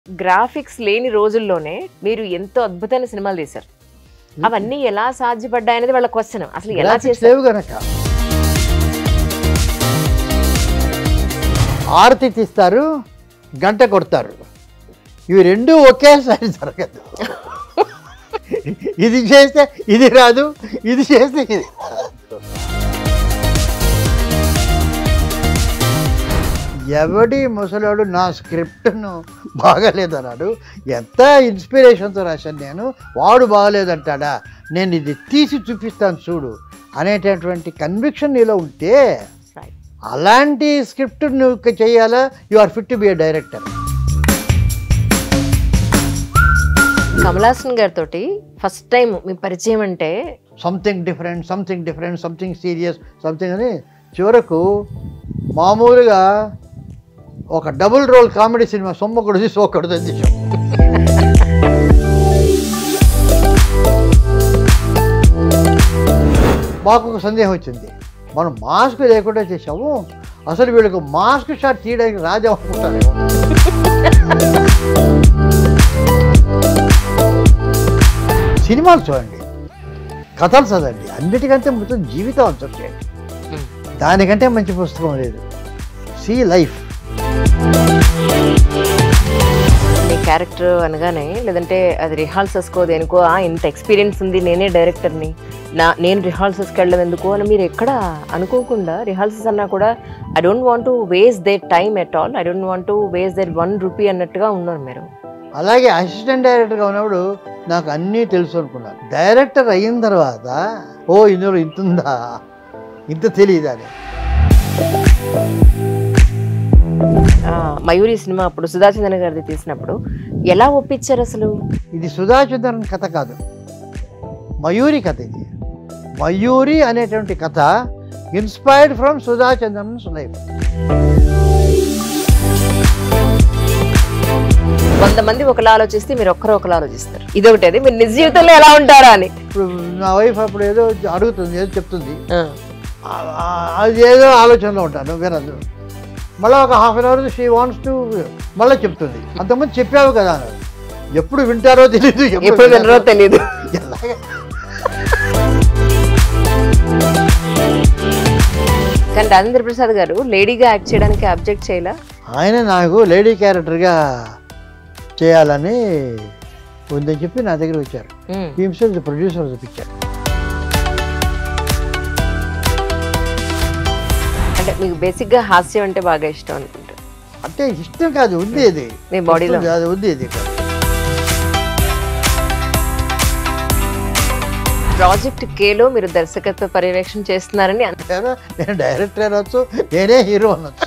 Graphics లేని రోజుల్లోనే మీరు ఎంతో అద్భుతమైన సినిమాలు తీశారు అవన్నీ ఎలా సాధ్యపడ్డాయనేది వాళ్ళ క్వశ్చన్ అసలు ఎలా గ్రాఫిక్స్ చేశారు లేవు గనక ఆరతి తీస్తారు గంట కొడతారు ఇవి రెండు ఒకేసారి జరగదు ఇది చేస్తే ఇది రాదు ఇది చేస్తే ఇది రాదు. ఎవడి ముసలాడు నా స్క్రిప్ట్ను బాగాలేదన్నాడు ఎంత ఇన్స్పిరేషన్తో రాశాను నేను వాడు బాగాలేదంటాడా నేను ఇది తీసి చూపిస్తాను చూడు అనేటటువంటి కన్విక్షన్ నీలో ఉంటే Right. అలాంటి స్క్రిప్ట్ నువ్వు చేయాలా you are fit to be a director Kamal Haasan గారితో ఫస్ట్ టైం మీ పరిచయం అంటే something different something different something serious something అని చివరకు మామూలుగా ఒక డబుల్ రోల్ కామెడీ సినిమా సొమ్మకుడిది సోకూడదు అని తీసాం మాకు ఒక సందేహం వచ్చింది మనం మాస్క్ లేకుండా చేసాము అసలు వీళ్ళకు మాస్క్ షాట్ తీయడానికి రాజా అనుకుంటారేమో సినిమాలు చూడండి కథలు చదవండి అన్నిటికంటే మొత్తం జీవితం అబ్జర్వ్ చేయండి దానికంటే మంచి పుస్తకం లేదు సీ లైఫ్ మీ క్యారెక్టర్ అనగానే లేదంటే అది రిహార్సల్స్కో దేనికో "ఆ, ఇంత ఎక్స్పీరియన్స్ ఉంది నేనే డైరెక్టర్ని నా నేను రిహార్సల్స్కి వెళ్ళడం ఎందుకు అని మీరు ఎక్కడ అనుకోకుండా రిహార్సల్స్ అన్నా కూడా I don't want to waste their time at all I don't want to waste their one rupee అన్నట్టుగా ఉన్నారు మీరు అలాగే అసిస్టెంట్ డైరెక్టర్గా ఉన్నప్పుడు నాకు అన్నీ తెలుసు అనుకున్నాను డైరెక్టర్ అయిన తర్వాత ఓ ఇందులో ఇంత ఉందా ఇంత తెలియదా అని ఆ, మయూరి సినిమా అప్పుడు సుధాచంద్ర గారిది తీసినప్పుడు ఎలా ఒప్పించారు అసలు ఇది సుధాచంద్రన్ కథ కాదు మయూరి కథ ఇది మయూరి అనేటువంటి కథ ఇన్స్పైర్డ్ ఫ్రమ్ సుధాచంద్రన్స్ లైఫ్ వంద మంది ఒకలా ఆలోచిస్తే మీరు ఒక్కరు ఒకలా ఆలోచిస్తారు ఇదొకటి అది మీరు నిజ జీవితంలో ఎలా ఉంటారా అని ఇప్పుడు నా వైఫ్ అప్పుడు ఏదో అడుగుతుంది ఏదో చెప్తుంది ఆ, ఆ- ఆ- అది ఏదో ఆలోచనలో ఉంటాను వినదు మళ్ళీ ఒక half an hour she wants to మళ్ళీ చెప్తుంది అంతకుముందు చెప్పావు కదా అన్నాడు ఎప్పుడు వింటారో తెలియదు ఎప్పుడు వినరో తెలియదు ఎలాగ? కానీ రాజేంద్ర ప్రసాద్ గారు లేడీగా యాక్ట్ చేయడానికి అబ్జెక్ట్ చేయలా ఆయన నాకు లేడీ క్యారెక్టర్గా చేయాలని ఉందని చెప్పి నా దగ్గర వచ్చారు ఉమ్. హిమ్సెల్స్ ప్రొడ్యూసర్ చూపించారు అంటే మీకు బేసిక్ గా హాస్యం అంటే బాగా ఇష్టం అనుకుంటా అంటే ఇష్టం కాదు ఉంది ఇది మీ బాడీలో ఇష్టం కాదు ఉంది ఇది ప్రాజెక్ట్ కేలో మీరు దర్శకత్వ పర్యవేక్షణ చేస్తున్నారని అన్- లేదా నేను డైరెక్టర్ అనొచ్చు నేనే హీరో అనొచ్చు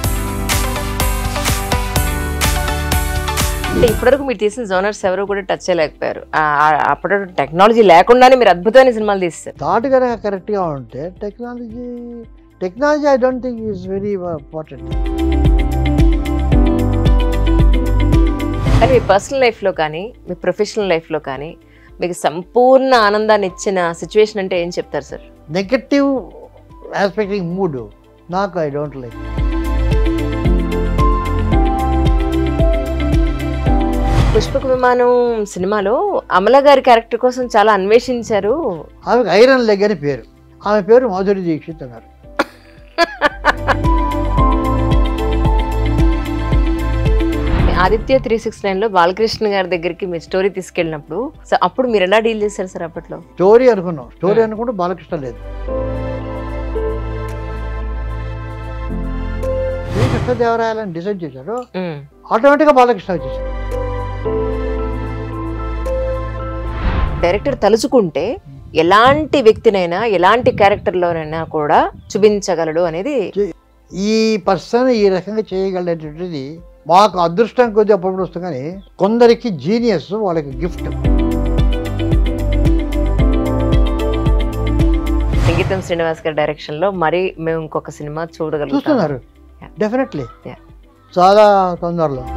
అంటే ఇప్పటివరకు మీరు తీసిన జోనర్స్ ఎవరు కూడా టచ్ చేయలేకపోయారు ఆ- ఆ- అప్పటి టెక్నాలజీ లేకుండానే మీరు అద్భుతమైన సినిమాలు తీస్తారు థాట్ కనుక కరెక్ట్గా ఉంటే technology technology I don't think is very important కానీ మీ పర్సనల్ లైఫ్లో కానీ మీ ప్రొఫెషనల్ లైఫ్లో కానీ మీకు సంపూర్ణ ఆనందాన్ని ఇచ్చిన సిచ్యువేషన్ అంటే ఏం చెప్తారు సార్ నెగటివ్ ఆస్పెక్టింగ్ మూడ్ నాకు I don't like Pushpaka Vimanam సినిమాలో అమల గారి క్యారెక్టర్ కోసం చాలా అన్వేషించారు ఆమెకు ఐరన్ లెగ్ అని పేరు ఆమె పేరు మాధురి దీక్షిత్ అన్నారు ఆదిత్య త్రీ సిక్స్ నైన్ లో బాలకృష్ణ గారి దగ్గరికి మీ స్టోరీ తీసుకెళ్ళినప్పుడు సో అప్పుడు మీరు ఎలా డీల్ చేశారు సార్ అప్పట్లో స్టోరీ అనుకున్నాం స్టోరీ అనుకుంటే బాలకృష్ణ లేదు శ్రీకృష్ణదేవరాయలని డిసైడ్ చేశారు ఉమ్. ఆటోమేటిక్గా బాలకృష్ణ వచ్చేసాడు డైరెక్టర్ తలుచుకుంటే ఎలాంటి వ్యక్తినైనా ఎలాంటి క్యారెక్టర్లోనైనా కూడా చూపించగలడు అనేది ఈ పర్సన్ ఈ రకంగా చేయగలనేటువంటిది మాకు అదృష్టం కొద్ది అప్పుడప్పుడు వస్తుంది కానీ కొందరికి జీనియస్ వాళ్ళకి గిఫ్ట్ సంగీతం శ్రీనివాస్ గారి డైరెక్షన్ లో మరి మేము ఇంకొక సినిమా చూడగలుగుతాం చూస్తున్నారు Yeah. Definitely Yeah. చాలా తొందరలో